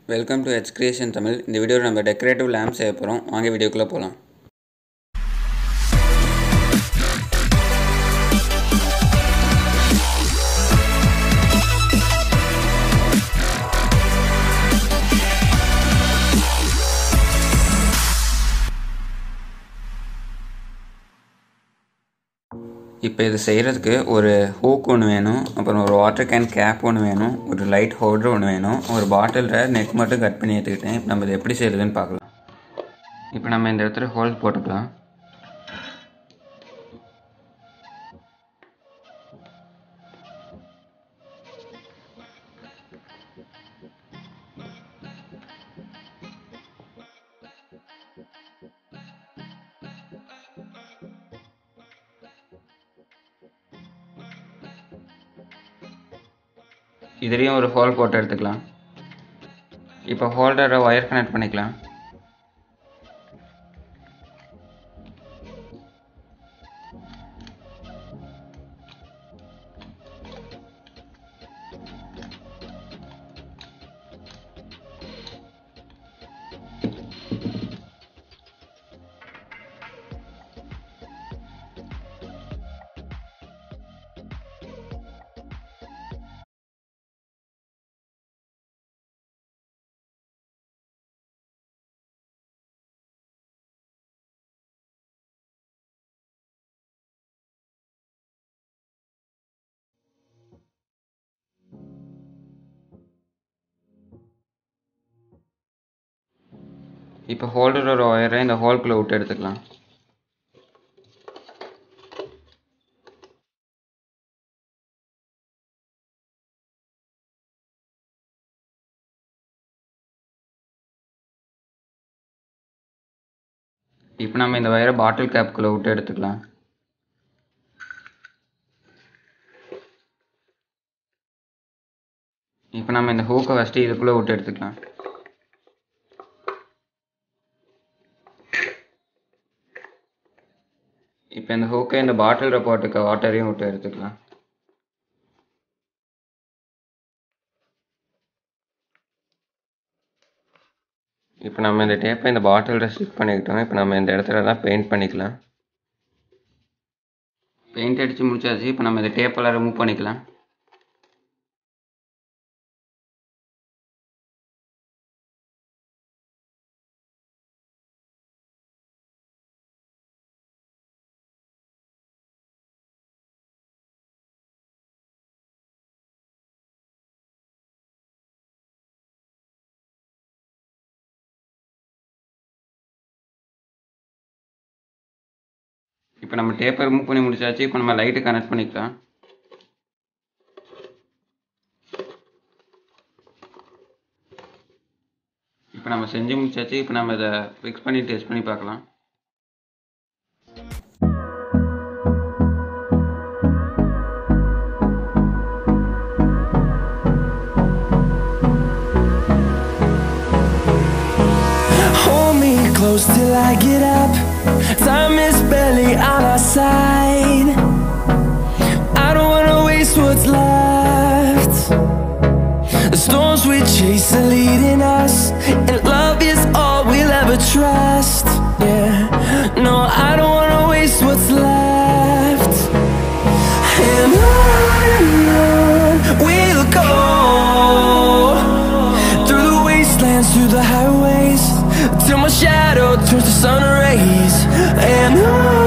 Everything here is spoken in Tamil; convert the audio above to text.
Welcome to H creation Tamil இந்த வீடியோவில் நம்ம டெக்கரேட்டிவ் லேம்ப் செய்ய போகிறோம் வாங்க வீடியோக்குள்ளே போகலாம் இப்போ இது செய்கிறதுக்கு ஒரு ஹூக் ஒன்று வேணும் அப்புறம் ஒரு வாட்டர் கேன் கேப் ஒன்று வேணும் ஒரு லைட் ஹோல்டர் ஒன்று வேணும் ஒரு பாட்டிலில் நெக் மட்டும் கட் பண்ணி எடுத்துக்கிட்டேன் இப்போ நம்ம இதை எப்படி செய்கிறதுன்னு பார்க்கலாம் இப்போ நம்ம இந்த இடத்துல ஹோல் போட்டுக்கலாம் இதுலேயும் ஒரு ஹோல் போட்டு எடுத்துக்கலாம் இப்போ ஹோல்டரை ஒயர் கனெக்ட் பண்ணிக்கலாம் இப்போ ஹோல்டரோட ஒயரை இந்த ஹோல்குள்ளே விட்டு எடுத்துக்கலாம் இப்போ நம்ம இந்த ஒயரை பாட்டில் கேப்புக்குள்ளே விட்டு எடுத்துக்கலாம் இப்போ நம்ம இந்த ஹூக்கை ஃபஸ்ட்டு இதுக்குள்ளே விட்டு எடுத்துக்கலாம் இப்போ இந்த ஹூக்கை இந்த பாட்டிலில் போட்டுக்க வாட்டரையும் விட்டு எடுத்துக்கலாம் இப்போ நம்ம இந்த டேப்பை இந்த பாட்டிலில் ஸ்டிக் பண்ணிக்கிட்டோம் இப்போ நம்ம இந்த இடத்துலலாம் பெயிண்ட் பண்ணிக்கலாம் பெயிண்ட் அடித்து முடிச்சாச்சு இப்போ நம்ம இந்த டேப்பெல்லாம் ரிமூவ் பண்ணிக்கலாம் இப்போ நம்ம டேப்பை ரிமூவ் பண்ணி முடிச்சாச்சு இப்போ நம்ம லைட்டு கனெக்ட் பண்ணிக்கலாம் இப்போ நம்ம செஞ்சு முடிச்சாச்சு இப்போ நம்ம இதை ஃபிக்ஸ் பண்ணி டெஸ்ட் பண்ணி பார்க்கலாம் Hold me close till I get up. Time is barely on our side. I don't wanna waste what's left. The storms we chase are leading us, and love is all we'll ever trust. Yeah, no, I don't wanna waste what's left. And on and on we'll go through the wastelands, through the highways, till my shadow turns to sun rays. And on